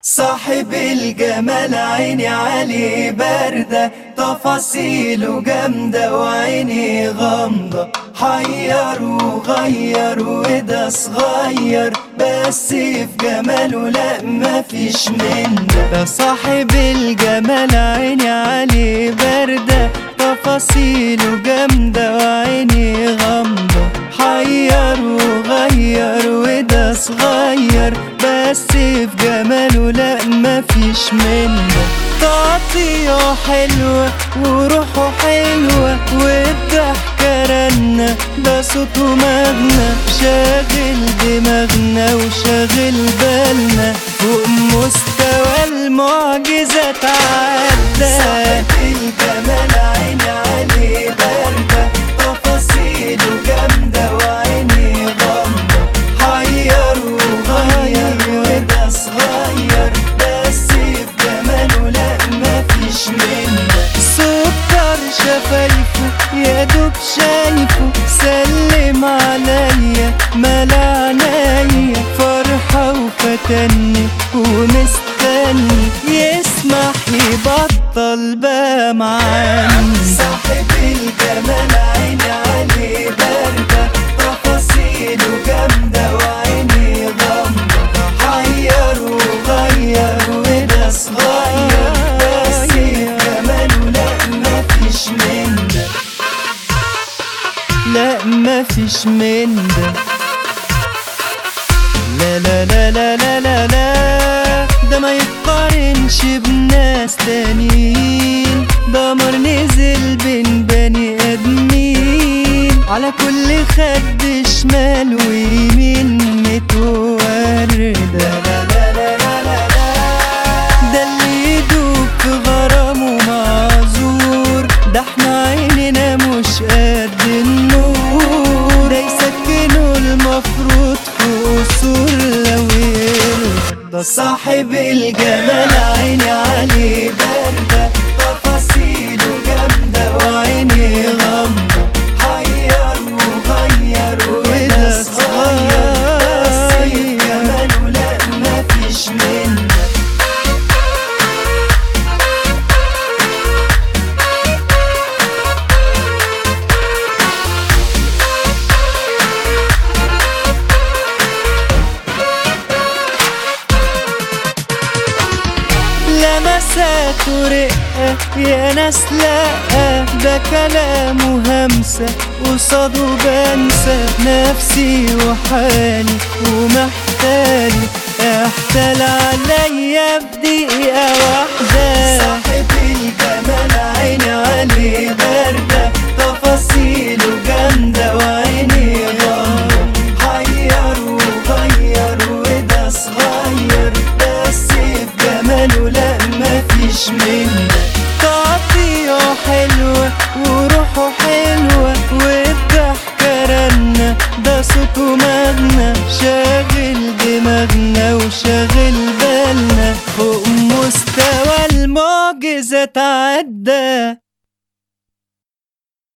صاحب الجمال عيني عليه باردة تفاصيله جامدة وعيني غامضة حير وغير وده صغير بس في جماله لا مفيش منه ده صاحب الجمال عيني عليه باردة تفاصيله جامدة وعيني غامضة حير وغير وده صغير بس في جماله لا مفيش منه تعطيه حلوة وروحه حلوة والضحكة رنة ده صوته مغنى شاغل دماغنا وشاغل بالنا فوق مستوى المعجزة تعدى صاحب الجمال عيني عليه باردة تفاصيله جامدة وعيني غامضة حير وغير وده صغير بس في جماله لا مفيش منه سكر شفايفه يا دوب شايفه سلم عليا ملا عينيا فرحة وفتني ومستني يسمح يبطل بقى معاني صاحب الجمال عيني عليه باردة تفاصيله جامدة وعيني غامضة حير وغير وده صغير بس في جماله لا مفيش من ده لا مفيش من ده لا لا لا لا لا لا لا ده ما يتقارنش بناس تانيين دمر نزل بين بني ادمين على كل خد شمال ويمين متوردة لا لا لا لا لا لا ده اللي يدوب في غرامه معذور ده احنا عيننا مش قد النور ده يسكنوا المفروض في قصور لو يرضى صاحب الجمال عيني عليه باردة تفاصيله جامدة وعيني غامضة حير وغير وده صغير بس في جماله لا مفيش منه لمسات ورقة يا ناس لأ ده كلامه همسة قصاده بنسى نفسي وحالي ومحتالي احتال عليا في دقيقة واحدة صاحب الجمال عيني عليه باردة تفاصيله جامدة وعيني غامضة حير وغير وده صغير بس في جماله لا مفيش منه تعطيه حلوة وروحه حلوة والضحكة رنة ده صوته مغنى شاغل دماغنا وشاغل بالنا فوق مستوى المعجزة تعدى